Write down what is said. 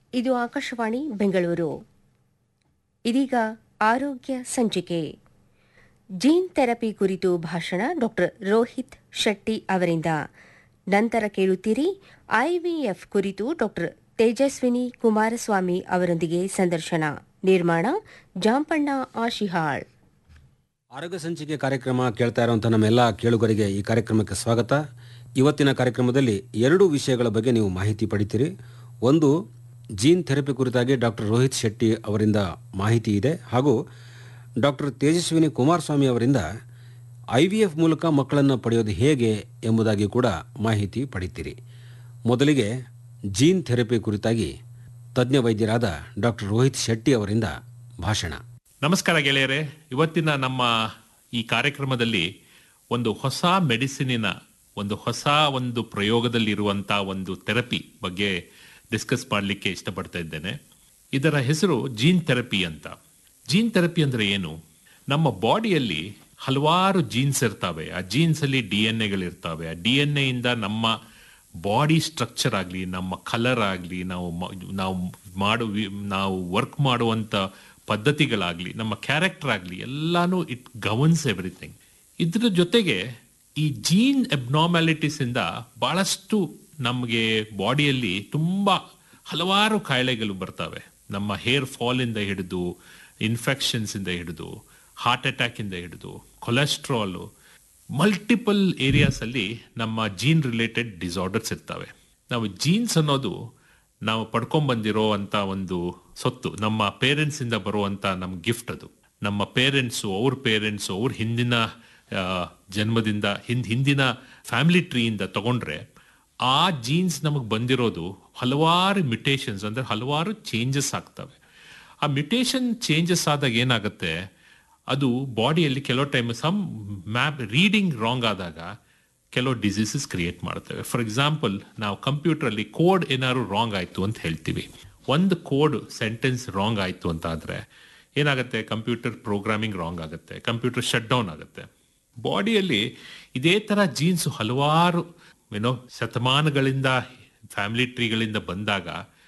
ಇದು ಆಕಾಶವಾಣಿ ಬೆಂಗಳೂರು ಇದೀಗ ಆರೋಗ್ಯ ಸಂಚಿಕೆ ಜೀನ್ ಥೆರಪಿ ಕುರಿತು ಭಾಷಣ ಡಾಕ್ಟರ್ ರೋಹಿತ್ ಶೆಟ್ಟಿ ಅವರಿಂದ ನಂತರ ಕೇಳುತ್ತೀರಿ ಐವಿಎಫ್ ಕುರಿತು ಡಾಕ್ಟರ್ ತೇಜಸ್ವಿನಿ ಕುಮಾರಸ್ವಾಮಿ ಅವರೊಂದಿಗೆ ಸಂದರ್ಶನ ನಿರ್ಮಾಣ ಜಾಂಪಣ್ಣ ಆಶಿಹಾಳ್ ಆರೋಗ್ಯ ಸಂಚಿಕೆ ಕಾರ್ಯಕ್ರಮ ಕೇಳ್ತಾ ಇರುವಂಥ ನಮ್ಮೆಲ್ಲ ಕೇಳುಗರಿಗೆ ಈ ಕಾರ್ಯಕ್ರಮಕ್ಕೆ ಸ್ವಾಗತ ಇವತ್ತಿನ ಕಾರ್ಯಕ್ರಮದಲ್ಲಿ ಎರಡು ವಿಷಯಗಳ ಬಗ್ಗೆ ನೀವು ಮಾಹಿತಿ ಪಡಿತೀರಿ ಒಂದು ಜೀನ್ ಥೆರಪಿ ಕುರಿತಾಗಿ ಡಾಕ್ಟರ್ ರೋಹಿತ್ ಶೆಟ್ಟಿ ಅವರಿಂದ ಮಾಹಿತಿ ಇದೆ ಹಾಗೂ ಡಾಕ್ಟರ್ ತೇಜಸ್ವಿನಿ ಕುಮಾರಸ್ವಾಮಿ ಅವರಿಂದ ಐ ವಿ ಎಫ್ ಮೂಲಕ ಮಕ್ಕಳನ್ನು ಪಡೆಯೋದು ಹೇಗೆ ಎಂಬುದಾಗಿ ಕೂಡ ಮಾಹಿತಿ ಪಡಿತೀರಿ ಮೊದಲಿಗೆ ಜೀನ್ ಥೆರಪಿ ಕುರಿತಾಗಿ ತಜ್ಞ ವೈದ್ಯರಾದ ಡಾಕ್ಟರ್ ರೋಹಿತ್ ಶೆಟ್ಟಿ ಅವರಿಂದ ಭಾಷಣ ನಮಸ್ಕಾರ ಗೆಳೆಯರೆ ಇವತ್ತಿನ ನಮ್ಮ ಈ ಕಾರ್ಯಕ್ರಮದಲ್ಲಿ ಒಂದು ಹೊಸ ಮೆಡಿಸಿನಿನ ಒಂದು ಹೊಸ ಒಂದು ಪ್ರಯೋಗದಲ್ಲಿರುವಂತ ಒಂದು ಥೆರಪಿ ಬಗ್ಗೆ ಡಿಸ್ಕಸ್ ಮಾಡಲಿಕ್ಕೆ ಇಷ್ಟಪಡ್ತಾ ಇದ್ದೇನೆ ಇದರ ಹೆಸರು ಜೀನ್ ಥೆರಪಿ ಅಂತ ಜೀನ್ ಥೆರಪಿ ಅಂದ್ರೆ ಏನು ನಮ್ಮ ಬಾಡಿಯಲ್ಲಿ ಹಲವಾರು ಜೀನ್ಸ್ ಇರ್ತವೆ ಆ ಜೀನ್ಸ್ ಅಲ್ಲಿ ಡಿ ಎನ್ ಎಗಳಿರ್ತವೆ ಆ ಡಿ ಎನ್ ಇಂದ ನಮ್ಮ ಬಾಡಿ ಸ್ಟ್ರಕ್ಚರ್ ಆಗಲಿ ನಮ್ಮ ಕಲರ್ ಆಗಲಿ ನಾವು ಮ- ನಾವು ಮಾಡು ವಿ- ನಾವು ವರ್ಕ್ ಮಾಡುವಂತ ಪದ್ಧತಿಗಳಾಗ್ಲಿ ನಮ್ಮ ಕ್ಯಾರೆಕ್ಟರ್ ಆಗಲಿ ಎಲ್ಲಾನು ಇಟ್ ಗವರ್ನ್ಸ್ ಎವ್ರಿಥಿಂಗ್ ಇದ್ರ ಜೊತೆಗೆ ಈ ಜೀನ್ ಅಬ್ನಾರ್ಮ್ಯಾಲಿಟೀಸ್ ಇಂದ ಬಹಳಷ್ಟು ನಮಗೆ ಬಾಡಿಯಲ್ಲಿ ತುಂಬಾ ಹಲವಾರು ಕಾಯಿಲೆಗಳು ಬರ್ತವೆ ನಮ್ಮ ಹೇರ್ ಫಾಲ್ ಇಂದ ಹಿಡಿದು ಇನ್ಫೆಕ್ಷನ್ಸ್ ಇಂದ ಹಿಡಿದು ಹಾರ್ಟ್ ಅಟ್ಯಾಕ್ ಇಂದ ಹಿಡಿದು ಕೊಲೆಸ್ಟ್ರಾಲ್ ಮಲ್ಟಿಪಲ್ ಏರಿಯಾಸ್ ಅಲ್ಲಿ ನಮ್ಮ ಜೀನ್ ರಿಲೇಟೆಡ್ ಡಿಸಾರ್ಡರ್ಸ್ ಇರ್ತವೆ ನಾವು ಜೀನ್ಸ್ ಅನ್ನೋದು ನಾವು ಪಡ್ಕೊಂಡ್ ಬಂದಿರೋ ಅಂತ ಒಂದು ಸೊತ್ತು ನಮ್ಮ ಪೇರೆಂಟ್ಸ್ ಇಂದ ಬರುವಂತ ನಮ್ ಗಿಫ್ಟ್ ಅದು ನಮ್ಮ ಪೇರೆಂಟ್ಸು ಅವ್ರ ಪೇರೆಂಟ್ಸು ಅವ್ರ ಹಿಂದಿನ ಆ, ಜನ್ಮದಿಂದ ಹಿಂದ್ ಹಿಂದಿನ ಫ್ಯಾಮಿಲಿ ಟ್ರೀಯಿಂದ ತಗೊಂಡ್ರೆ ಆ ಜೀನ್ಸ್ ನಮಗೆ ಬಂದಿರೋದು ಹಲವಾರು ಮಿಟೇಷನ್ಸ್ ಅಂದ್ರೆ ಹಲವಾರು ಚೇಂಜಸ್ ಆಗ್ತವೆ ಆ ಮ್ಯುಟೇಷನ್ ಚೇಂಜಸ್ ಆದಾಗ ಏನಾಗುತ್ತೆ ಅದು ಬಾಡಿಯಲ್ಲಿ ಕೆಲವು time some map reading wrong ಆದಾಗ ಕೆಲವು ಡಿಸೀಸಸ್ ಕ್ರಿಯೇಟ್ ಮಾಡ್ತೇವೆ ಫಾರ್ ಎಕ್ಸಾಂಪಲ್ ನಾವು ಕಂಪ್ಯೂಟರ್ ಅಲ್ಲಿ ಕೋಡ್ ಏನಾದ್ರು ರಾಂಗ್ ಆಯ್ತು ಅಂತ ಹೇಳ್ತೀವಿ ಒಂದು ಕೋಡ್ ಸೆಂಟೆನ್ಸ್ ರಾಂಗ್ ಆಯ್ತು ಅಂತ ಆದ್ರೆ ಏನಾಗುತ್ತೆ ಕಂಪ್ಯೂಟರ್ ಪ್ರೋಗ್ರಾಮಿಂಗ್ ರಾಂಗ್ ಆಗುತ್ತೆ ಕಂಪ್ಯೂಟರ್ ಶಟ್ ಡೌನ್ ಆಗುತ್ತೆ ಬಾಡಿಯಲ್ಲಿ ಇದೇ ತರ ಜೀನ್ಸ್ ಹಲವಾರು ಏನೋ ಶತಮಾನಗಳಿಂದ ಫ್ಯಾಮಿಲಿ ಟ್ರೀಗಳಿಂದ ಬಂದಾಗ